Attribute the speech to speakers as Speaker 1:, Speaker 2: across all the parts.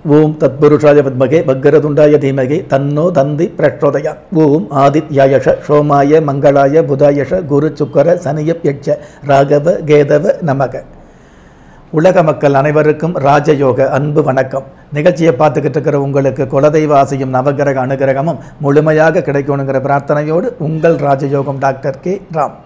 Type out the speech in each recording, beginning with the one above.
Speaker 1: ஓம் தத்புருஷாய பத்மகே பக்கரதுண்டாய தீமகே தன்னோ தந்தி பிரச்சோதயா ஓம் ஆதித்யாயஷ சோமாய மங்களாய புதாயஷ குரு சுக்கர சனியப் யட்ச ராகவ கேதவ நமக உலக மக்கள் அனைவருக்கும் ராஜயோக அன்பு வணக்கம் நிகழ்ச்சியை பார்த்துக்கிட்டு இருக்கிற உங்களுக்கு குலதெய்வ ஆசையும் நவகிரக அனுகிரகமும் முழுமையாக கிடைக்கணுங்கிற பிரார்த்தனையோடு உங்கள் ராஜயோகம் டாக்டர் கே ராம்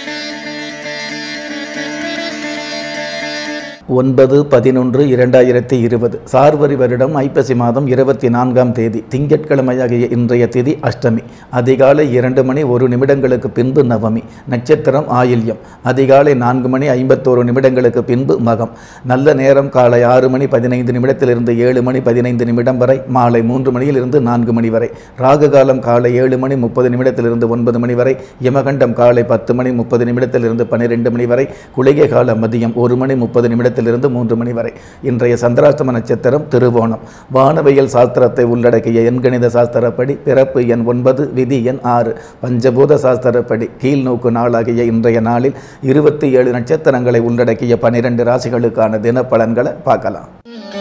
Speaker 1: ஒன்பது பதினொன்று இரண்டாயிரத்தி இருபது சார்வரி வருடம் ஐப்பசி மாதம் இருபத்தி நான்காம் தேதி திங்கட்கிழமையாகிய இன்றைய திதி அஷ்டமி அதிகாலை இரண்டு மணி ஒரு நிமிடங்களுக்கு பின்பு நவமி நட்சத்திரம் ஆயில்யம் அதிகாலை நான்கு மணி ஐம்பத்தோரு நிமிடங்களுக்கு பின்பு மகம் நல்ல நேரம் காலை ஆறு மணி பதினைந்து நிமிடத்திலிருந்து ஏழு மணி பதினைந்து நிமிடம் வரை மாலை மூன்று மணியிலிருந்து நான்கு மணி வரை ராகு காலம் காலை ஏழு மணி முப்பது நிமிடத்திலிருந்து ஒன்பது மணி வரை யமகண்டம் காலை பத்து மணி முப்பது நிமிடத்திலிருந்து பன்னிரெண்டு மணி வரை குளிகை கால மதியம் ஒரு மணி முப்பது நிமிடத்திலிருந்து மூன்று மணி வரை இன்றைய சந்திராஷ்டம நட்சத்திரம் திருவோணம் வானவியல் சாஸ்திரத்தை உள்ளடக்கிய எண்கணித சாஸ்திரப்படி பிறப்பு எண் ஒன்பது விதி எண் ஆறு பஞ்சபூத சாஸ்திரப்படி கீழ்நோக்கு நாளாகிய இன்றைய நாளில் இருபத்தி ஏழு நட்சத்திரங்களை உள்ளடக்கிய பனிரெண்டு ராசிகளுக்கான தினப்பலன்களை பார்க்கலாம்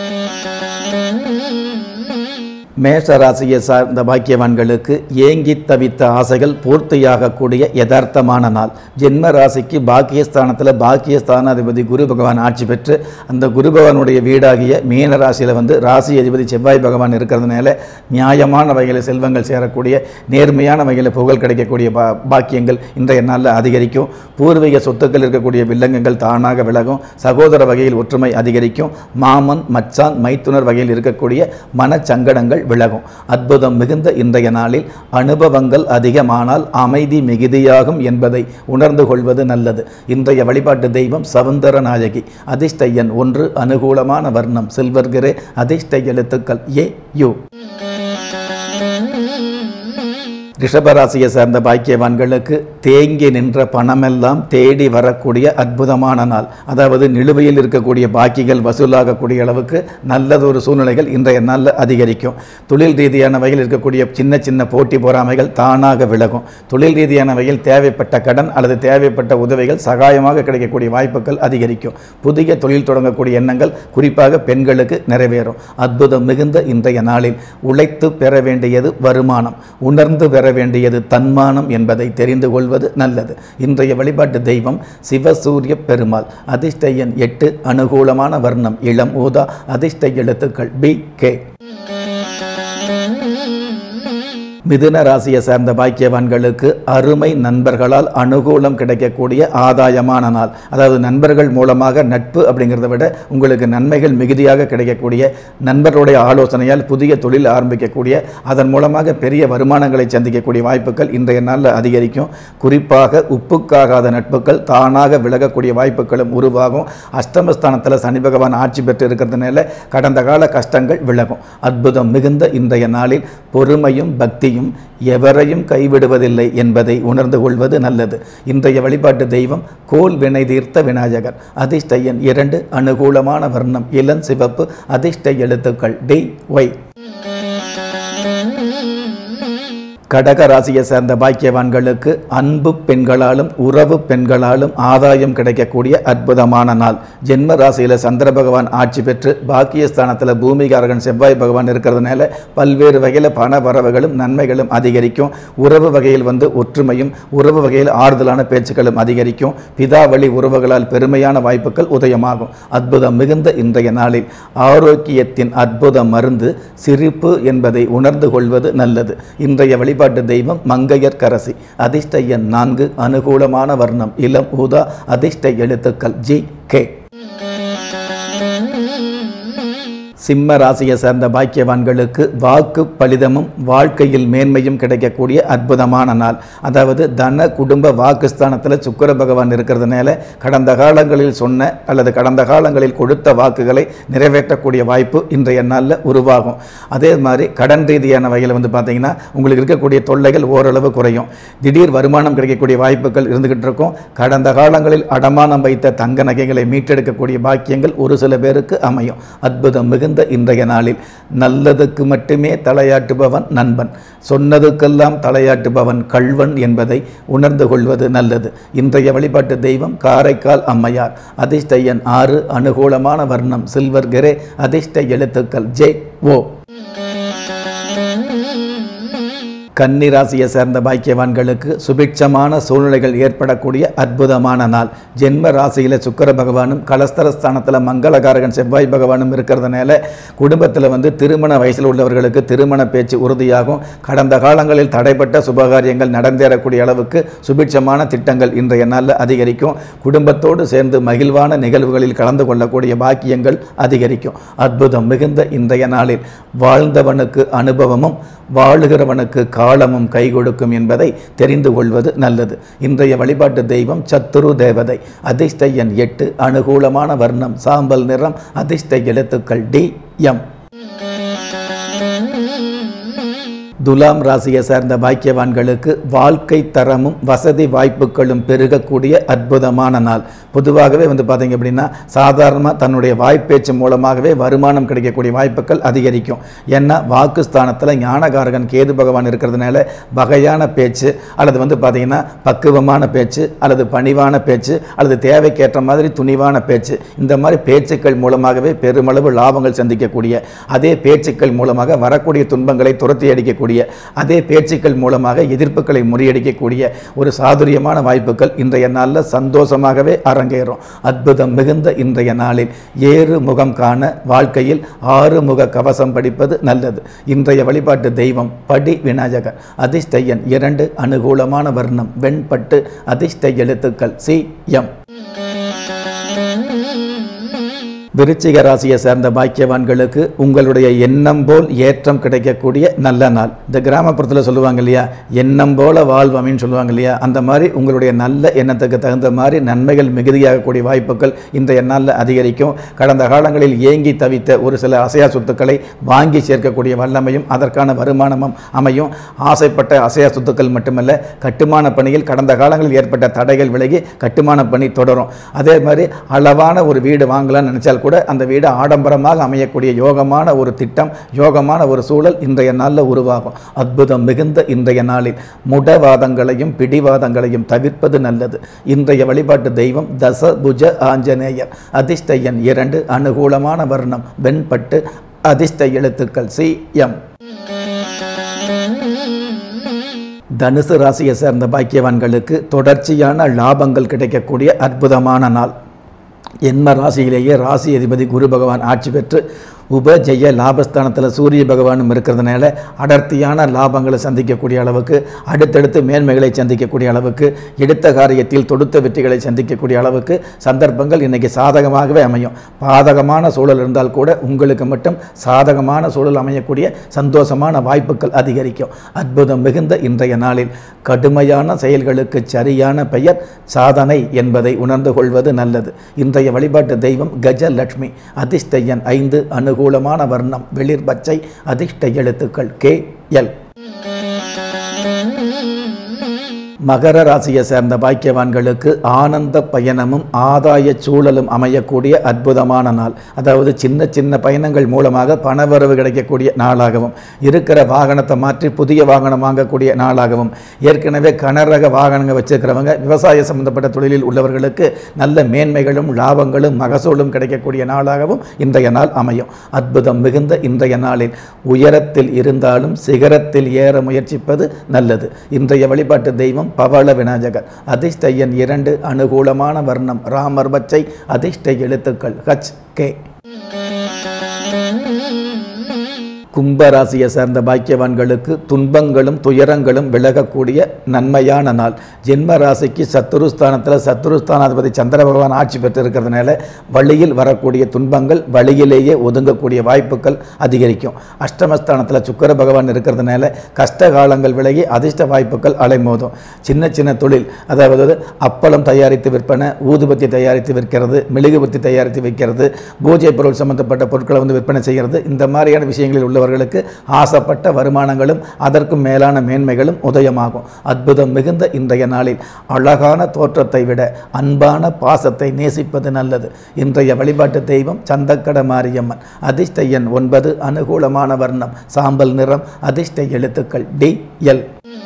Speaker 1: மேஷ ராசியை சார்ந்த பாக்கியவான்களுக்கு ஏங்கி தவித்த ஆசைகள் பூர்த்தியாகக்கூடிய யதார்த்தமான நாள் ஜென்ம ராசிக்கு பாக்கியஸ்தானத்தில் பாக்கியஸ்தானாதிபதி குரு பகவான் ஆட்சி பெற்று அந்த குரு பகவானுடைய வீடாகிய மீன ராசியில் வந்து ராசி அதிபதி செவ்வாய் பகவான் இருக்கிறதுனால நியாயமான வகையில் செல்வங்கள் சேரக்கூடிய நேர்மையான வகையில் புகழ் கிடைக்கக்கூடிய பா பாக்கியங்கள் இன்றைய நாளில் அதிகரிக்கும் பூர்வீக சொத்துக்கள் இருக்கக்கூடிய வில்லங்கங்கள் தானாக விலகும் சகோதர வகையில் ஒற்றுமை அதிகரிக்கும் மாமன் மச்சான் மைத்துனர் வகையில் இருக்கக்கூடிய மனச்சங்கடங்கள் விலகும் அற்புதம் மிகுந்த இன்றைய நாளில் அனுபவங்கள் அதிகமானால் அமைதி மிகுதியாகும் என்பதை உணர்ந்து கொள்வது நல்லது இன்றைய வழிபாட்டு தெய்வம் சவுந்தர நாயகி அதிர்ஷ்ட எண் ஒன்று அனுகூலமான வர்ணம் சில்வர் கிரே அதிர்ஷ்ட எழுத்துக்கள் ஏ யு ரிஷபராசியை சேர்ந்த பாக்கியவான்களுக்கு தேங்கி நின்ற பணமெல்லாம் தேடி வரக்கூடிய அற்புதமான நாள் அதாவது நிலுவையில் இருக்கக்கூடிய பாக்கிகள் வசூலாகக்கூடிய அளவுக்கு நல்லதொரு சூழ்நிலைகள் இன்றைய நாளில் அதிகரிக்கும் தொழில் ரீதியான வகையில் இருக்கக்கூடிய சின்ன சின்ன போட்டி பொறாமைகள் தானாக விலகும் தொழில் ரீதியான வகையில் தேவைப்பட்ட கடன் அல்லது தேவைப்பட்ட உதவிகள் சகாயமாக கிடைக்கக்கூடிய வாய்ப்புகள் அதிகரிக்கும் புதிய தொழில் தொடங்கக்கூடிய எண்ணங்கள் குறிப்பாக பெண்களுக்கு நிறைவேறும் அற்புதம் மிகுந்த இன்றைய நாளில் உழைத்து பெற வேண்டியது வருமானம் உணர்ந்து பெற வேண்டியது தன்மானம் என்பதை தெரிந்து கொள்வது நல்லது இன்றைய வழிபாட்டு தெய்வம் சிவசூரிய பெருமாள் அதிர்ஷ்ட எண் எட்டு அனுகூலமான வர்ணம் இளம் ஊதா அதிர்ஷ்ட எழுத்துக்கள் பி கே மிதுன ராசியை சேர்ந்த பாக்கியவான்களுக்கு அருமை நண்பர்களால் அனுகூலம் கிடைக்கக்கூடிய ஆதாயமான நாள் அதாவது நண்பர்கள் மூலமாக நட்பு அப்படிங்கிறத விட உங்களுக்கு நன்மைகள் மிகுதியாக கிடைக்கக்கூடிய நண்பர்களுடைய ஆலோசனையால் புதிய தொழில் ஆரம்பிக்கக்கூடிய அதன் மூலமாக பெரிய வருமானங்களை சந்திக்கக்கூடிய வாய்ப்புகள் இன்றைய நாளில் அதிகரிக்கும் குறிப்பாக உப்புக்காகாத நட்புகள் தானாக விலகக்கூடிய வாய்ப்புகளும் உருவாகும் அஷ்டமஸ்தானத்தில் சனி பகவான் ஆட்சி பெற்று இருக்கிறதுனால கடந்த கால கஷ்டங்கள் விலகும் அற்புதம் மிகுந்த இன்றைய நாளில் பொறுமையும் பக்தியும் எவரையும் கைவிடுவதில்லை என்பதை உணர்ந்து கொள்வது நல்லது இன்றைய வழிபாட்டு தெய்வம் கோல் வினை தீர்த்த விநாயகர் அதிர்ஷ்ட எண் இரண்டு அனுகூலமான வர்ணம் இளம் சிவப்பு அதிர்ஷ்ட எழுத்துக்கள் டி ஒய் கடக ராசியை சேர்ந்த பாக்கியவான்களுக்கு அன்பு பெண்களாலும் உறவு பெண்களாலும் ஆதாயம் கிடைக்கக்கூடிய அற்புதமான நாள் ஜென்ம ராசியில் சந்திர பகவான் ஆட்சி பெற்று பாக்கியஸ்தானத்தில் பூமிகாரகன் செவ்வாய் பகவான் இருக்கிறதுனால பல்வேறு வகையில் பண வரவுகளும் நன்மைகளும் அதிகரிக்கும் உறவு வகையில் வந்து ஒற்றுமையும் உறவு வகையில் ஆறுதலான பேச்சுக்களும் அதிகரிக்கும் பிதா வழி உறவுகளால் பெருமையான வாய்ப்புகள் உதயமாகும் அற்புதம் மிகுந்த இன்றைய நாளில் ஆரோக்கியத்தின் அற்புத மருந்து சிரிப்பு என்பதை உணர்ந்து கொள்வது நல்லது இன்றைய வழி வழிபாட்டு தெய்வம் மங்கையர் கரசி அதிர்ஷ்ட எண் நான்கு அனுகூலமான வர்ணம் இளம் ஊதா அதிர்ஷ்ட எழுத்துக்கள் ஜி கே சிம்ம ராசியை சேர்ந்த பாக்கியவான்களுக்கு வாக்கு பலிதமும் வாழ்க்கையில் மேன்மையும் கிடைக்கக்கூடிய அற்புதமான நாள் அதாவது தன குடும்ப வாக்குஸ்தானத்தில் சுக்கர பகவான் இருக்கிறதுனால கடந்த காலங்களில் சொன்ன அல்லது கடந்த காலங்களில் கொடுத்த வாக்குகளை நிறைவேற்றக்கூடிய வாய்ப்பு இன்றைய நாளில் உருவாகும் அதே மாதிரி கடன் ரீதியான வகையில் வந்து பார்த்தீங்கன்னா உங்களுக்கு இருக்கக்கூடிய தொல்லைகள் ஓரளவு குறையும் திடீர் வருமானம் கிடைக்கக்கூடிய வாய்ப்புகள் இருந்துகிட்டு இருக்கும் கடந்த காலங்களில் அடமானம் வைத்த தங்க நகைகளை மீட்டெடுக்கக்கூடிய பாக்கியங்கள் ஒரு சில பேருக்கு அமையும் அற்புதம் மிகுந்த மிகுந்த இன்றைய நாளில் நல்லதுக்கு மட்டுமே தலையாட்டுபவன் நண்பன் சொன்னதுக்கெல்லாம் தலையாட்டுபவன் கள்வன் என்பதை உணர்ந்து கொள்வது நல்லது இன்றைய வழிபாட்டு தெய்வம் காரைக்கால் அம்மையார் அதிர்ஷ்ட எண் ஆறு அனுகூலமான வர்ணம் சில்வர் கிரே அதிர்ஷ்ட எழுத்துக்கள் ஜே ஓ கன்னிராசியை சேர்ந்த பாக்கியவான்களுக்கு சுபிட்சமான சூழ்நிலைகள் ஏற்படக்கூடிய அற்புதமான நாள் ஜென்ம ராசியில் சுக்கர பகவானும் கலஸ்தரஸ்தானத்தில் மங்களகாரகன் செவ்வாய் பகவானும் இருக்கிறதுனால குடும்பத்தில் வந்து திருமண வயசில் உள்ளவர்களுக்கு திருமண பேச்சு உறுதியாகும் கடந்த காலங்களில் தடைப்பட்ட சுபகாரியங்கள் நடந்தேறக்கூடிய அளவுக்கு சுபிட்சமான திட்டங்கள் இன்றைய நாளில் அதிகரிக்கும் குடும்பத்தோடு சேர்ந்து மகிழ்வான நிகழ்வுகளில் கலந்து கொள்ளக்கூடிய பாக்கியங்கள் அதிகரிக்கும் அற்புதம் மிகுந்த இன்றைய நாளில் வாழ்ந்தவனுக்கு அனுபவமும் வாழுகிறவனுக்கு காலமும் கை கொடுக்கும் என்பதை தெரிந்து கொள்வது நல்லது இன்றைய வழிபாட்டு தெய்வம் சத்துரு தேவதை அதிர்ஷ்ட எண் எட்டு அனுகூலமான வர்ணம் சாம்பல் நிறம் அதிர்ஷ்ட எழுத்துக்கள் டி எம் துலாம் ராசியை சேர்ந்த பாக்கியவான்களுக்கு வாழ்க்கை தரமும் வசதி வாய்ப்புகளும் பெருகக்கூடிய அற்புதமான நாள் பொதுவாகவே வந்து பார்த்தீங்க அப்படின்னா சாதாரணமாக தன்னுடைய வாய்ப்பேச்சு மூலமாகவே வருமானம் கிடைக்கக்கூடிய வாய்ப்புகள் அதிகரிக்கும் ஏன்னா வாக்குஸ்தானத்தில் ஞானகாரகன் கேது பகவான் இருக்கிறதுனால வகையான பேச்சு அல்லது வந்து பார்த்தீங்கன்னா பக்குவமான பேச்சு அல்லது பணிவான பேச்சு அல்லது தேவைக்கேற்ற மாதிரி துணிவான பேச்சு இந்த மாதிரி பேச்சுக்கள் மூலமாகவே பெருமளவு லாபங்கள் சந்திக்கக்கூடிய அதே பேச்சுக்கள் மூலமாக வரக்கூடிய துன்பங்களை துரத்தி அடிக்கக்கூடிய அதே பேச்சுக்கள் மூலமாக எதிர்ப்புகளை முறியடிக்கக்கூடிய ஒரு சாதுரியமான வாய்ப்புகள் இன்றைய நாளில் சந்தோஷமாகவே அரங்கேறும் அற்புதம் மிகுந்த இன்றைய நாளில் ஏறு முகம் காண வாழ்க்கையில் ஆறு முக கவசம் படிப்பது நல்லது இன்றைய வழிபாட்டு தெய்வம் படி விநாயகர் அதிர்ஷ்ட எண் இரண்டு அனுகூலமான வர்ணம் வெண்பட்டு அதிர்ஷ்ட எழுத்துக்கள் சி எம் விருச்சிக ராசியை சேர்ந்த பாக்கியவான்களுக்கு உங்களுடைய எண்ணம் போல் ஏற்றம் கிடைக்கக்கூடிய நல்ல நாள் இந்த கிராமப்புறத்தில் சொல்லுவாங்க இல்லையா எண்ணம் போல வாழ்வமின்னு சொல்லுவாங்க இல்லையா அந்த மாதிரி உங்களுடைய நல்ல எண்ணத்துக்கு தகுந்த மாதிரி நன்மைகள் மிகுதியாகக்கூடிய வாய்ப்புகள் இன்றைய நாளில் அதிகரிக்கும் கடந்த காலங்களில் ஏங்கி தவித்த ஒரு சில அசையா சொத்துக்களை வாங்கி சேர்க்கக்கூடிய வல்லமையும் அதற்கான வருமானமும் அமையும் ஆசைப்பட்ட அசையா சொத்துக்கள் மட்டுமல்ல கட்டுமான பணியில் கடந்த காலங்களில் ஏற்பட்ட தடைகள் விலகி கட்டுமான பணி தொடரும் அதே மாதிரி அளவான ஒரு வீடு வாங்கலாம்னு நினைச்சால் கூட அந்த வீடு ஆடம்பரமாக அமையக்கூடிய யோகமான ஒரு திட்டம் யோகமான ஒரு சூழல் இன்றைய நாளில் உருவாகும் அற்புதம் மிகுந்த இன்றைய நாளில் முடவாதங்களையும் பிடிவாதங்களையும் தவிர்ப்பது நல்லது இன்றைய வழிபாட்டு தெய்வம் தசபுஜ ஆஞ்சநேயர் அதிர்ஷ்ட எண் இரண்டு அனுகூலமான வர்ணம் வெண்பட்டு அதிர்ஷ்ட எழுத்துக்கள் சி எம் தனுசு ராசியை சேர்ந்த பாக்கியவான்களுக்கு தொடர்ச்சியான லாபங்கள் கிடைக்கக்கூடிய அற்புதமான நாள் என்ம ராசியிலேயே ராசி அதிபதி குரு பகவான் ஆட்சி பெற்று உபஜெய லாபஸ்தானத்தில் சூரிய பகவானும் இருக்கிறதுனால அடர்த்தியான லாபங்களை சந்திக்கக்கூடிய அளவுக்கு அடுத்தடுத்து மேன்மைகளை சந்திக்கக்கூடிய அளவுக்கு எடுத்த காரியத்தில் தொடுத்த வெற்றிகளை சந்திக்கக்கூடிய அளவுக்கு சந்தர்ப்பங்கள் இன்றைக்கி சாதகமாகவே அமையும் பாதகமான சூழல் இருந்தால் கூட உங்களுக்கு மட்டும் சாதகமான சூழல் அமையக்கூடிய சந்தோஷமான வாய்ப்புகள் அதிகரிக்கும் அற்புதம் மிகுந்த இன்றைய நாளில் கடுமையான செயல்களுக்கு சரியான பெயர் சாதனை என்பதை உணர்ந்து கொள்வது நல்லது இன்றைய வழிபாட்டு தெய்வம் கஜலட்சுமி அதிர்ஷ்ட எண் ஐந்து அனுகூலமான வர்ணம் வெளிர் பச்சை அதிர்ஷ்ட எழுத்துக்கள் கே எல் மகர ராசியை சேர்ந்த பாக்கியவான்களுக்கு ஆனந்த பயணமும் ஆதாய சூழலும் அமையக்கூடிய அற்புதமான நாள் அதாவது சின்ன சின்ன பயணங்கள் மூலமாக பணவரவு கிடைக்கக்கூடிய நாளாகவும் இருக்கிற வாகனத்தை மாற்றி புதிய வாகனம் வாங்கக்கூடிய நாளாகவும் ஏற்கனவே கனரக வாகனங்கள் வச்சிருக்கிறவங்க விவசாய சம்பந்தப்பட்ட தொழிலில் உள்ளவர்களுக்கு நல்ல மேன்மைகளும் லாபங்களும் மகசூலும் கிடைக்கக்கூடிய நாளாகவும் இன்றைய நாள் அமையும் அற்புதம் மிகுந்த இன்றைய நாளில் உயரத்தில் இருந்தாலும் சிகரத்தில் ஏற முயற்சிப்பது நல்லது இன்றைய வழிபாட்டு தெய்வம் பவள விநாயகர் அதிர்ஷ்ட எண் இரண்டு அனுகூலமான வர்ணம் ராமர் பச்சை அதிர்ஷ்ட எழுத்துக்கள் ஹச் கே கும்பராசியை சேர்ந்த பாக்கியவான்களுக்கு துன்பங்களும் துயரங்களும் விலகக்கூடிய நன்மையான நாள் ஜென்ம ராசிக்கு சத்துருஸ்தானத்தில் சத்துருஸ்தானாதிபதி சந்திர பகவான் ஆட்சி பெற்றிருக்கிறதுனால வழியில் வரக்கூடிய துன்பங்கள் வழியிலேயே ஒதுங்கக்கூடிய வாய்ப்புகள் அதிகரிக்கும் அஷ்டமஸ்தானத்தில் சுக்கர பகவான் இருக்கிறதுனால கஷ்ட காலங்கள் விலகி அதிர்ஷ்ட வாய்ப்புகள் அலைமோதும் சின்ன சின்ன தொழில் அதாவது அப்பளம் தயாரித்து விற்பனை ஊதுபத்தி தயாரித்து விற்கிறது மெழுகுபத்தி தயாரித்து விற்கிறது பூஜை பொருள் சம்பந்தப்பட்ட பொருட்களை வந்து விற்பனை செய்கிறது இந்த மாதிரியான விஷயங்களில் உள்ளவர் உள்ளவர்களுக்கு ஆசைப்பட்ட வருமானங்களும் அதற்கும் மேலான மேன்மைகளும் உதயமாகும் அற்புதம் மிகுந்த இன்றைய நாளில் அழகான தோற்றத்தை விட அன்பான பாசத்தை நேசிப்பது நல்லது இன்றைய வழிபாட்டு தெய்வம் சந்தக்கட மாரியம்மன் அதிர்ஷ்ட எண் ஒன்பது அனுகூலமான வர்ணம் சாம்பல் நிறம் அதிர்ஷ்ட எழுத்துக்கள் டி எல்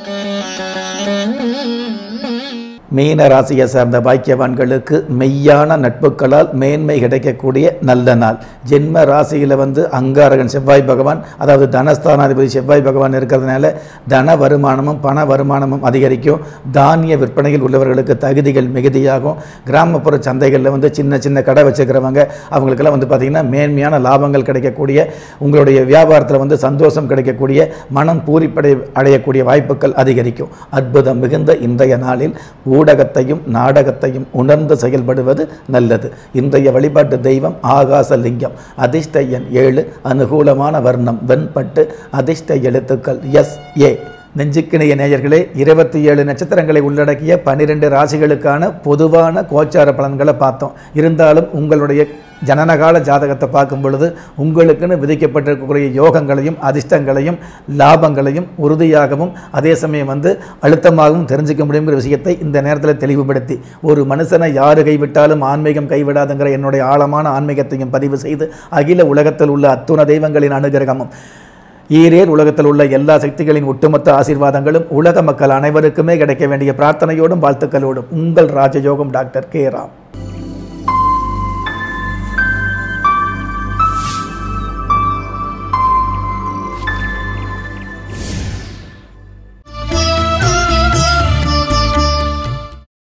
Speaker 1: மீன ராசியை சார்ந்த பாக்கியவான்களுக்கு மெய்யான நட்புகளால் மேன்மை கிடைக்கக்கூடிய நல்ல நாள் ஜென்ம ராசியில் வந்து அங்காரகன் செவ்வாய் பகவான் அதாவது தனஸ்தானாதிபதி செவ்வாய் பகவான் இருக்கிறதுனால தன வருமானமும் பண வருமானமும் அதிகரிக்கும் தானிய விற்பனையில் உள்ளவர்களுக்கு தகுதிகள் மிகுதியாகும் கிராமப்புற சந்தைகளில் வந்து சின்ன சின்ன கடை வச்சுக்கிறவங்க அவங்களுக்கெல்லாம் வந்து பார்த்திங்கன்னா மேன்மையான லாபங்கள் கிடைக்கக்கூடிய உங்களுடைய வியாபாரத்தில் வந்து சந்தோஷம் கிடைக்கக்கூடிய மனம் பூரிப்படை அடையக்கூடிய வாய்ப்புகள் அதிகரிக்கும் அற்புதம் மிகுந்த இன்றைய நாளில் ஊடகத்தையும் நாடகத்தையும் உணர்ந்து செயல்படுவது நல்லது இன்றைய வழிபாட்டு தெய்வம் ஆகாச லிங்கம் அதிர்ஷ்ட எண் ஏழு அனுகூலமான வர்ணம் வெண்பட்டு அதிர்ஷ்ட எழுத்துக்கள் எஸ் ஏ நெஞ்சுக்கிணைய நேயர்களே இருபத்தி ஏழு நட்சத்திரங்களை உள்ளடக்கிய பன்னிரெண்டு ராசிகளுக்கான பொதுவான கோச்சார பலன்களை பார்த்தோம் இருந்தாலும் உங்களுடைய ஜனனகால ஜாதகத்தை பார்க்கும் பொழுது உங்களுக்குன்னு விதிக்கப்பட்டிருக்கக்கூடிய யோகங்களையும் அதிர்ஷ்டங்களையும் லாபங்களையும் உறுதியாகவும் அதே சமயம் வந்து அழுத்தமாகவும் தெரிஞ்சுக்க முடியுங்கிற விஷயத்தை இந்த நேரத்தில் தெளிவுபடுத்தி ஒரு மனுஷனை யாரு கைவிட்டாலும் ஆன்மீகம் கைவிடாதுங்கிற என்னுடைய ஆழமான ஆன்மீகத்தையும் பதிவு செய்து அகில உலகத்தில் உள்ள அத்துண தெய்வங்களின் அனுகிரகமும் ஈரேர் உலகத்தில் உள்ள எல்லா சக்திகளின் ஒட்டுமொத்த ஆசீர்வாதங்களும் உலக மக்கள் அனைவருக்குமே கிடைக்க வேண்டிய பிரார்த்தனையோடும் வாழ்த்துக்களோடும் உங்கள் ராஜயோகம் டாக்டர் கே ராம்